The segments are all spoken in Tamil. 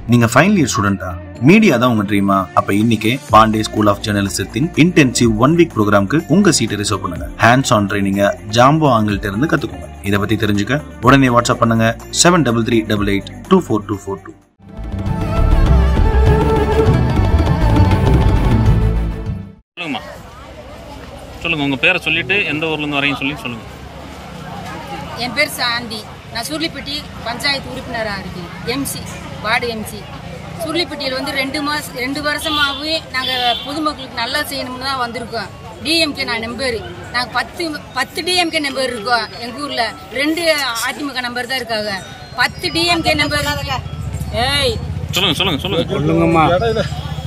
நீங்க ஃபைனல் இயர் ஸ்டூடெண்டா மீடியா தான் உங்க ட்ரீமா அப்ப இன்னைக்கே பாண்டே ஸ்கூல் ஆஃப் ஜேர்னலிசத்தின் இன்டென்சிவ் ஒன் வீக் ப்ரோக்ராம்க்கு உங்க சீட்டை ரிசர்வ் பண்ணுங்க ஹேண்ட்ஸ் ஆன் ட்ரைனிங்க ஜாம்போ ஆங்கிள்ட்ட இருந்து கத்துக்கோங்க இதை பத்தி தெரிஞ்சுக்க உடனே வாட்ஸ்அப் பண்ணுங்க seven double three double eight two four two four two சொல்லுங்கம்மா சொல்லுங்கள் உங்கள் பேரை சொல்லிவிட்டு எந்த ஊர்லேருந்து வரீங்கன்னு சொல்லி சொல்லுங்கள் என் பேர் சாந்தி நான் சுருளிப்பட்டி பஞ்சாயத்து உறுப்பினராக இருக்கேன் எம்சி வார்டு எம்சி சுருளிப்பட்டியில் வந்து ரெண்டு மாதம் ரெண்டு வருஷமாகவே நாங்கள் பொதுமக்களுக்கு நல்லா செய்யணும்னு தான் வந்திருக்கோம் டிஎம்கே நான் நம்பர் நாங்கள் பத்து பத்து டிஎம்கே நம்பர் இருக்கோம் எங்கள் ஊரில் ரெண்டு அதிமுக நம்பர் தான் இருக்காங்க பத்து டிஎம்கே நம்பர் ஏய் சொல்லுங்கள் சொல்லுங்கள் சொல்லுங்கள்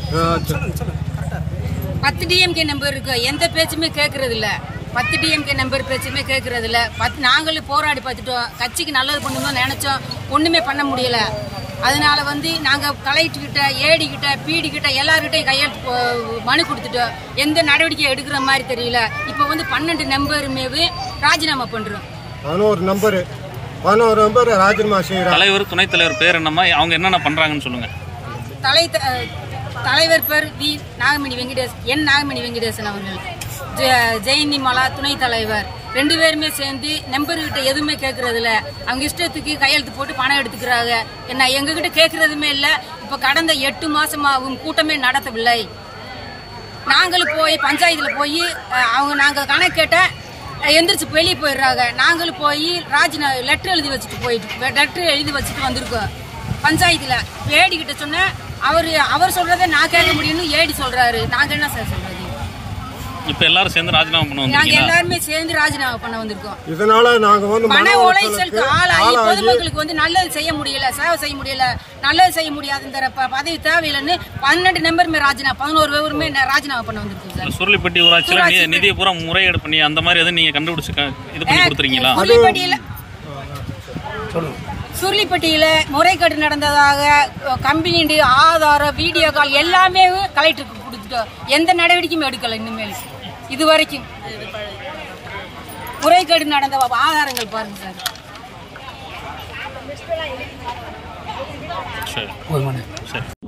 பத்து டிஎம்கே நம்பர் இருக்கு எந்த பேச்சுமே கேட்கறது இல்ல பத்து டிஎம்கே நம்பர் பேச்சுமே கேட்கறது இல்ல பத்து நாங்களும் போராடி பார்த்துட்டோம் கட்சிக்கு நல்லது பண்ணணும்னு நினைச்சோம் ஒண்ணுமே பண்ண முடியல அதனால வந்து நாங்க கலெக்டர் கிட்ட ஏடி கிட்ட பிடி கிட்ட எல்லார்கிட்டையும் கையெழுத்து போ- மனு கொடுத்துட்டோம் எந்த நடவடிக்கை எடுக்கிற மாதிரி தெரியல இப்போ வந்து பன்னெண்டு நம்பருமே ராஜினாமா பண்றோம் பதினோரு நம்பரு பதினோரு நம்பர் ராஜினாமா செய்கிறார் தலைவர் துணைத் தலைவர் பேர் என்னம்மா அவங்க என்னென்ன பண்ணுறாங்கன்னு சொல்லுங்கள் தலை அஹ், தலைவர் பேர் வி நாகமணி வெங்கடேஷ் என் நாகமணி வெங்கடேசன் அவர்கள் ஜெ- ஜெயந்தி மாலா துணைத் தலைவர் ரெண்டு பேருமே சேர்ந்து நம்பர்கிட்ட எதுவுமே கேட்கறது இல்ல அவங்க இஷ்டத்துக்கு கையெழுத்து போட்டு பணம் எடுத்துக்கிறாங்க என்ன எங்ககிட்ட கேட்கறதுமே இல்ல இப்ப கடந்த எட்டு மாசமாகவும் கூட்டமே நடத்தவில்லை நாங்களும் போய் பஞ்சாயத்துல போய் அஹ், அவங்க நாங்க கணக்கு கேட்ட அஹ், எந்திரிச்சு வெளியே போயிடுறாங்க நாங்களும் போய் ராஜினா லெட்டர் எழுதி வச்சுட்டு போயிட்டு லெட்டர் எழுதி வச்சுட்டு வந்திருக்கோம் பஞ்சாயத்துல ஏடி கிட்ட சொன்ன அவரு அவர் சொல்றதை நான் கேட்க முடியும்னு ஏடி சொல்றாரு நாங்க என்ன சார் சொல்றது இப்போ எல்லாரும் சேர்ந்து ராஜினாமா பண்ண நாங்க வந்தீங்களா எல்லாருமே சேர்ந்து ராஜினாமா பண்ண வந்திருக்கோம் இதனால நாங்க வந்து மன மன உளைச்சலுக்கு உளைச்சலுக்கு ஆளாகி ஆளாகி பொதுமக்களுக்கு வந்து நல்லது செய்ய முடியல சேவை செய்ய முடியல நல்லது செய்ய முடியாதுங்கிற ப- பதவி தேவையில்லைன்னு பன்னெண்டு நம்பருமே ராஜினாமா பதினோரு பேருமே ந- ராஜினாமா பண்ண வந்திருக்கோம் சார் சுருளிப்பட்டி ஊராட்சியில் ஊராட்சி நி- நிதியை பூரா முறையீடு பண்ணி அந்த மாதிரி எதுவும் நீங்கள் கண்டுபிடிச்சு க- இது பண்ணி கொடுத்துறீங்களா சுருளிப்பட்டியில சுருளிப்பட்டியில முறைகேடு நடந்ததாக கம்பெனி ஆதாரம் வீடியோ கால் எல்லாமே கலெக்டருக்கு கொடுத்துட்டோம் எந்த நடவடிக்கையும் எடுக்கல இனிமேல் இது வரைக்கும் முறைகேடு நடந்த ஆதாரங்கள் பாருங்க சார் சரி சரி